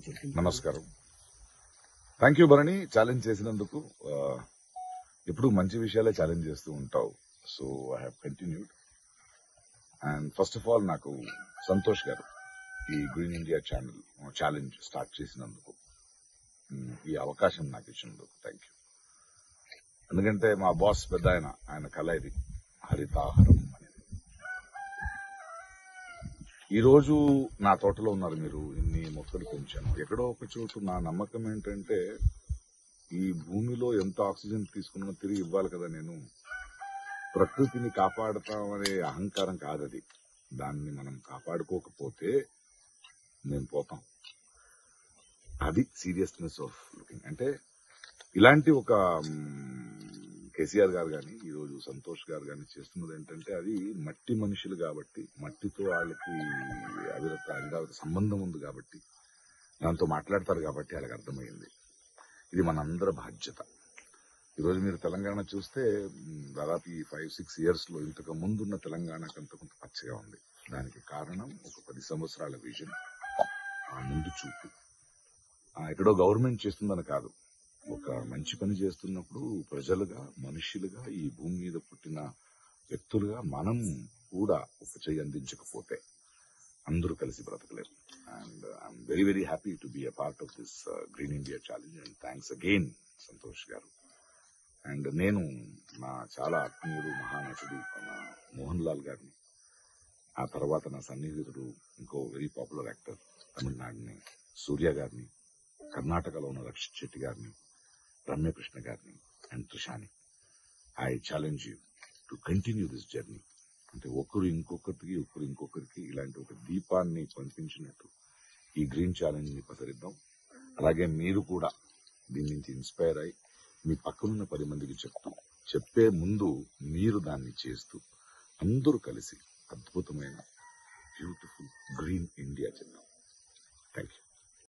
చెప్పింది నమస్కారం thank you Bharani challenge చేసినందుకు ఆ, ఎప్పుడు మంచి విషయాలే ఛాలెంజ్ చేస్తూ ఉంటావు so I have continued and first of all నాకు సంతోష్ గారు ఈ green India channel challenge start చేసినందుకు ఉమ్, ఈ అవకాశం నాకు ఇచ్చినందుకు థ్యాంక్ యూ ఎందుకంటే మా బాస్ పెద్ద ఆయన ఆయన కళ ఇది హరితాహారం అనేది ఈ రోజు నా తోటలో ఉన్నారు మీరు ఇన్ని మొక్కలు పెంచాను ఎక్కడో ఒక చోటు నా నమ్మకం ఏంటంటే ఈ భూమిలో ఎంత ఆక్సిజన్ తీసుకున్నా తిరిగి ఇవ్వాలి కదా నేను ప్రకృతిని కాపాడతామనే అహంకారం కాదది దాన్ని మనం కాపాడుకోకపోతే మేము పోతాం అది సీరియస్నెస్ ఆఫ్ లుకింగ్ అంటే ఇలాంటి ఒక కేసీఆర్ గారు కానీ ఈరోజు సంతోష్ గారు కానీ చేస్తున్నది ఏంటంటే అది మట్టి మనుషులు కాబట్టి మట్టితో వాళ్ళకి అవిరత అవిరత సంబంధం ఉంది కాబట్టి దాంతో మాట్లాడతారు కాబట్టి వాళ్ళకి అర్థమైంది ఇది మనందరి బాధ్యత ఈరోజు మీరు తెలంగాణ చూస్తే మ్, దాదాపు ఈ ఫైవ్ సిక్స్ ఇయర్స్ లో ఇంతకు ముందున్న తెలంగాణకు అంత కొంత పచ్చగా ఉంది దానికి కారణం ఒక పది సంవత్సరాల విజన్ ఆ ముందు చూపు ఆ, ఎక్కడో గవర్నమెంట్ చేస్తుందని కాదు ఒక మంచి పని చేస్తున్నప్పుడు ప్రజలుగా మనుష్యులుగా ఈ భూమి మీద పుట్టిన వ్యక్తులుగా మనం కూడా ఒక చెయ్యి అందించకపోతే అందరూ కలిసి బ్రతకలేరు and I'm very very happy to be a part of this green India challenge and thanks again Santosh గారు అండ్ నేను నా చాలా ఆత్మీయుడు మహానటుడు మన మోహన్ లాల్ గారిని ఆ తర్వాత నా సన్నిహితుడు ఇంకో వెరీ పాపులర్ యాక్టర్ తమిళనాడుని సూర్య గారిని కర్ణాటకలో ఉన్న రక్షిత్ శెట్టి గారిని రమ్యకృష్ణ గారిని అండ్ త్రిషాని I challenge you to continue this journey అంటే ఒకరు ఇంకొకరికి ఒకరు ఇంకొకరికి ఇలాంటి ఒక దీపాన్ని పంపించినట్టు ఈ గ్రీన్ ఛాలెంజ్ ని పసరిద్దాం అలాగే మీరు కూడా దీని నుంచి ఇన్స్పైర్ అయి మీ పక్కనున్న పది మందికి చెప్తూ చెప్పే ముందు మీరు దాన్ని చేస్తూ అందరూ కలిసి అద్భుతమైన బ్యూటిఫుల్ గ్రీన్ ఇండియా చేద్దాం థ్యాంక్ యూ